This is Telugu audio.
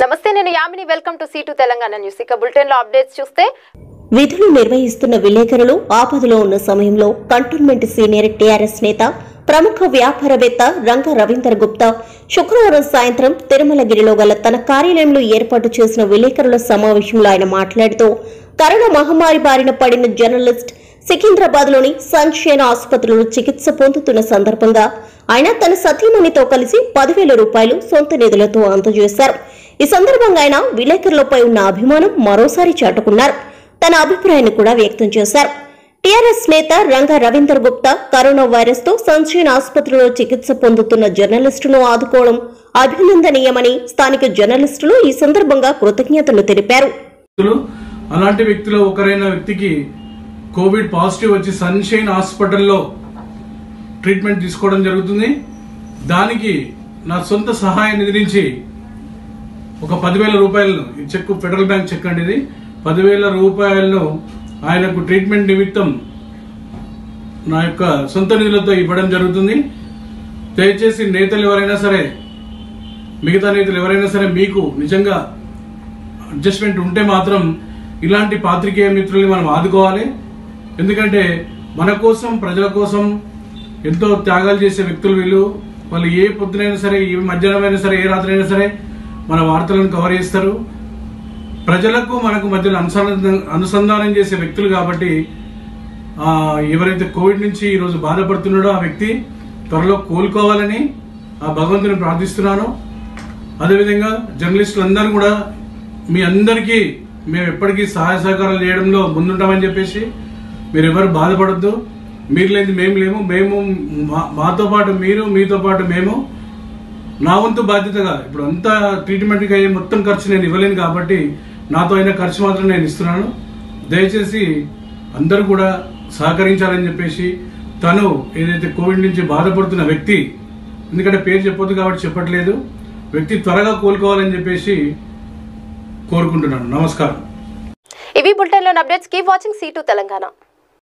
నమస్తే నేను Yamini welcome to C to Telangana news ఇక బులెటిన్ లో అప్డేట్స్ చూస్తే విధులు నిర్వహిస్తున్న విలేకరులు ఆపదలో ఉన్న సమయంలో కంటోన్మెంట్ సీనియర్ టీఆర్ఎస్ నేత ప్రముఖ వ్యాపారవేత్త రంగ రవీందర్ గుప్తా శుక్రవారం సాయంత్రం తిరుమలగిరిలో గల తన కార్యాలయంలో ఏర్పాటు చేసిన విలేకరుల సమావేశంలో ఆయన మాట్లాడుతూ కరోనా మహమ్మారి బారిన పడిన జర్నలిస్ట్ సికింద్రాబాద్ లోని సన్షైన్ ఆసుపత్రిలో చికిత్స పొందుతున్న సందర్భంగా ఆయన తన సతీమణితో కలిసి పదివేల రూపాయలు సొంత నిధులతో అందజేశారు ఈ సందర్భంగా ఆయన విలేకరులపై ఉన్న అభిమానం మరోసారి చాటుకున్నారు తన అభిప్రాయాన్ని కూడా వ్యక్తం చేశారు టీఆర్ఎస్ నేత రంగా రవీందర్ గుప్తా కరోనా వైరస్ తో సన్షైన్ ఆసుపత్రిలో చికిత్స పొందుతున్న జర్నలిస్టును ఆదుకోవడం అభినందనీయమని స్థానిక జర్నలిస్టులు ఈ సందర్భంగా కృతజ్ఞతలు తెలిపారు వ్యక్తులు అలాంటి వ్యక్తిలో ఒకరైన వ్యక్తికి కోవిడ్ పాజిటివ్ వచ్చి సన్షైన్ హాస్పిటల్లో ట్రీట్మెంట్ తీసుకోవడం జరుగుతుంది దానికి నా సొంత సహాయ నిధి నుంచి ఒక పదివేల రూపాయలను ఈ చెక్ ఫెడరల్ బ్యాంక్ చెక్ అండి ఇది పదివేల రూపాయలను ఆయనకు ట్రీట్మెంట్ నిమిత్తం నా యొక్క సొంత నిధులతో ఇవ్వడం జరుగుతుంది దయచేసి నేతలు ఎవరైనా సరే మిగతా నేతలు ఎవరైనా సరే మీకు నిజంగా అడ్జస్ట్మెంట్ ఉంటే మాత్రం ఇలాంటి పాత్రికేయ మిత్రుల్ని మనం ఆదుకోవాలి ఎందుకంటే మన కోసం ప్రజల కోసం ఎంతో త్యాగాలు చేసే వ్యక్తులు వీళ్ళు వాళ్ళు ఏ పొద్దునైనా సరే ఏ మధ్యాహ్నం అయినా సరే ఏ రాత్రి అయినా సరే మన వార్తలను కవర్ చేస్తారు ప్రజలకు మనకు మధ్యలో అనుసంధానం అనుసంధానం చేసే వ్యక్తులు కాబట్టి ఆ, ఎవరైతే కోవిడ్ నుంచి ఈరోజు బాధపడుతున్నాడో ఆ వ్యక్తి త్వరలో కోలుకోవాలని ఆ భగవంతుని ప్రార్థిస్తున్నాను అదేవిధంగా జర్నలిస్టులు అందరూ కూడా మీ అందరికీ మేము ఎప్పటికీ సహాయ సహకారాలు చేయడంలో ముందుంటామని చెప్పేసి మీరు ఎవరు బాధపడద్దు మీరు లేదు మేము లేము మేము మా- మాతో పాటు మీరు మీతో పాటు మేము నా వంతు బాధ్యతగా ఇప్పుడు అంతా ట్రీట్మెంట్కి అయ్యే మొత్తం ఖర్చు నేను ఇవ్వలేను కాబట్టి నాతో అయిన ఖర్చు మాత్రం నేను ఇస్తున్నాను దయచేసి అందరూ కూడా సహకరించాలని చెప్పేసి తను ఏదైతే కోవిడ్ నుంచి బాధపడుతున్న వ్యక్తి ఎందుకంటే పేరు చెప్పొద్దు కాబట్టి చెప్పట్లేదు వ్యక్తి త్వరగా కోలుకోవాలని చెప్పేసి కోరుకుంటున్నాను నమస్కారం ఇవి బులెటిన్ లో updates keep watching see to Telangana